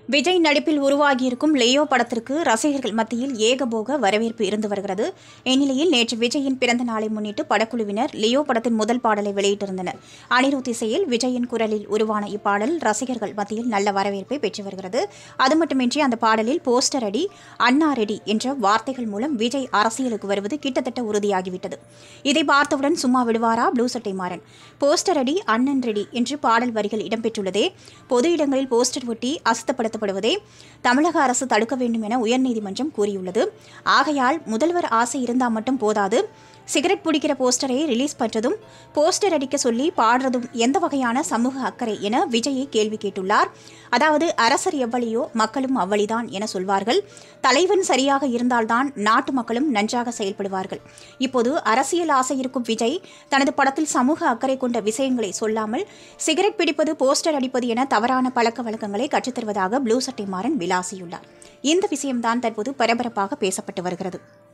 விஜய் நடிப்பில் உருவாகியிருக்கும் லியோ படத்திற்கு ரசிகர்கள் மத்தியில் ஏகபோக வரவேற்பு இருந்து வருகிறது இந்நிலையில் நேற்று விஜயின் பிறந்த நாளை முன்னிட்டு படக்குழுவினர் லியோ படத்தின் முதல் பாடலை வெளியிட்டிருந்தனர் அனிருத் இசையில் விஜயின் குரலில் உருவான இப்பாடல் ரசிகர்கள் மத்தியில் நல்ல வரவேற்பை பெற்று வருகிறது அது மட்டுமின்றி அந்த பாடலில் போஸ்டர் அடி அண்ணா ரெடி என்ற வார்த்தைகள் மூலம் விஜய் அரசியலுக்கு வருவது கிட்டத்தட்ட உறுதியாகிவிட்டது இதை பார்த்தவுடன் சும்மா விடுவாரா ப்ளூ சட்டை மாறன் போஸ்டர் அடி அண்ணன் ரெடி என்று பாடல் வரிகள் இடம்பெற்றுள்ளதே பொது இடங்களில் போஸ்டர் ஒட்டி அசுத்தப்படுத்தப்படுவதை தமிழக அரசு தடுக்க வேண்டும் என உயர்நீதிமன்றம் கூறியுள்ளது ஆகையால் முதல்வர் ஆசை இருந்தால் மட்டும் போதாது சிகரெட் பிடிக்கிற போஸ்டரை ரிலீஸ் பண்றதும் போஸ்டர் அடிக்க சொல்லி பாடுறதும் எந்த வகையான சமூக அக்கறை என விஜயை கேள்வி கேட்டுள்ளார் அதாவது அரசர் எவ்வளியோ மக்களும் அவ்வளிதான் என சொல்வார்கள் தலைவன் சரியாக இருந்தால்தான் நாட்டு மக்களும் நன்றாக செயல்படுவார்கள் இப்போது அரசியல் ஆசை இருக்கும் விஜய் தனது படத்தில் சமூக அக்கறை கொண்ட விஷயங்களை சொல்லாமல் சிகரெட் பிடிப்பது போஸ்டர் அடிப்பது என தவறான பழக்க வழக்கங்களை கற்றுத்தருவதாக ப்ளூ சட்டை மாறன் விளாசியுள்ளார் இந்த விஷயம்தான் தற்போது பரபரப்பாக பேசப்பட்டு வருகிறது